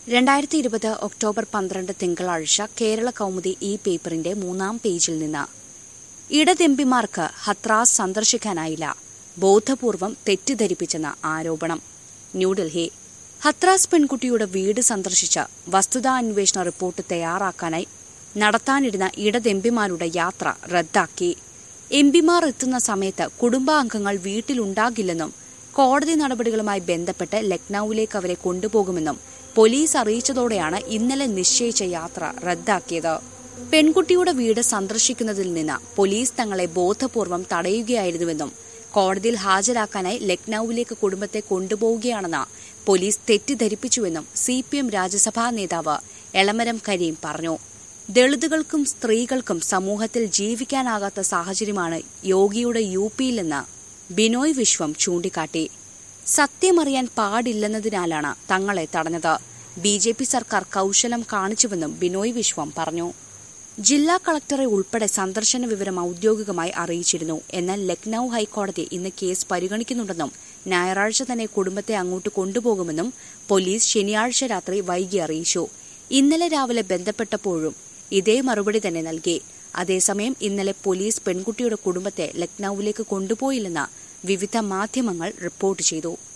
രണ്ടായിരത്തി ഇരുപത് ഒക്ടോബർ പന്ത്രണ്ട് തിങ്കളാഴ്ച കേരള കൗമുദി ഈ പേപ്പറിന്റെ മൂന്നാം പേജിൽ നിന്ന് ഇടതെമ്പിമാർക്ക് ഹത്രാസ് സന്ദർശിക്കാനായില്ല ബോധപൂർവം തെറ്റിദ്ധരിപ്പിച്ചെന്ന ആരോപണം ന്യൂഡൽഹി ഹത്രാസ് പെൺകുട്ടിയുടെ വീട് സന്ദർശിച്ച വസ്തുതാന്വേഷണ റിപ്പോർട്ട് തയ്യാറാക്കാനായി നടത്താനിരുന്ന ഇടതെമ്പിമാരുടെ യാത്ര റദ്ദാക്കി എംപിമാർ എത്തുന്ന സമയത്ത് കുടുംബാംഗങ്ങൾ വീട്ടിലുണ്ടാകില്ലെന്നും കോടതി നടപടികളുമായി ബന്ധപ്പെട്ട് ലക്നൌവിലേക്ക് അവരെ കൊണ്ടുപോകുമെന്നും പോലീസ് അറിയിച്ചതോടെയാണ് ഇന്നലെ നിശ്ചയിച്ച യാത്ര റദ്ദാക്കിയത് പെൺകുട്ടിയുടെ വീട് സന്ദർശിക്കുന്നതിൽ നിന്ന് പോലീസ് തങ്ങളെ ബോധപൂർവം തടയുകയായിരുന്നുവെന്നും കോടതിയിൽ ഹാജരാക്കാനായി ലക്നൌവിലേക്ക് കുടുംബത്തെ കൊണ്ടുപോവുകയാണെന്ന് പോലീസ് തെറ്റിദ്ധരിപ്പിച്ചുവെന്നും സി പി എം രാജ്യസഭാ നേതാവ് എളമരം കരീം പറഞ്ഞു ദളിതുകൾക്കും സ്ത്രീകൾക്കും സമൂഹത്തിൽ ജീവിക്കാനാകാത്ത സാഹചര്യമാണ് യോഗിയുടെ യു പിയിലെന്ന് ബിനോയ് വിശ്വം ചൂണ്ടിക്കാട്ടി സത്യമറിയാൻ പാടില്ലെന്നതിനാലാണ് തങ്ങളെ തടഞ്ഞത് ബി ജെ പി സർക്കാർ കൌശലം കാണിച്ചുവെന്നും ബിനോയ് വിശ്വം പറഞ്ഞു ജില്ലാ കളക്ടറെ ഉൾപ്പെടെ സന്ദർശന വിവരം ഔദ്യോഗികമായി അറിയിച്ചിരുന്നു എന്നാൽ ലക്നൌ ഹൈക്കോടതി ഇന്ന് കേസ് പരിഗണിക്കുന്നുണ്ടെന്നും ഞായറാഴ്ച തന്നെ കുടുംബത്തെ അങ്ങോട്ട് കൊണ്ടുപോകുമെന്നും പോലീസ് ശനിയാഴ്ച രാത്രി വൈകി അറിയിച്ചു ഇന്നലെ രാവിലെ ബന്ധപ്പെട്ടപ്പോഴും ഇതേ മറുപടി തന്നെ നൽകി അതേസമയം ഇന്നലെ പോലീസ് പെൺകുട്ടിയുടെ കുടുംബത്തെ ലക്നൌവിലേക്ക് കൊണ്ടുപോയില്ലെന്ന് വിവിധ മാധ്യമങ്ങൾ റിപ്പോർട്ട് ചെയ്തു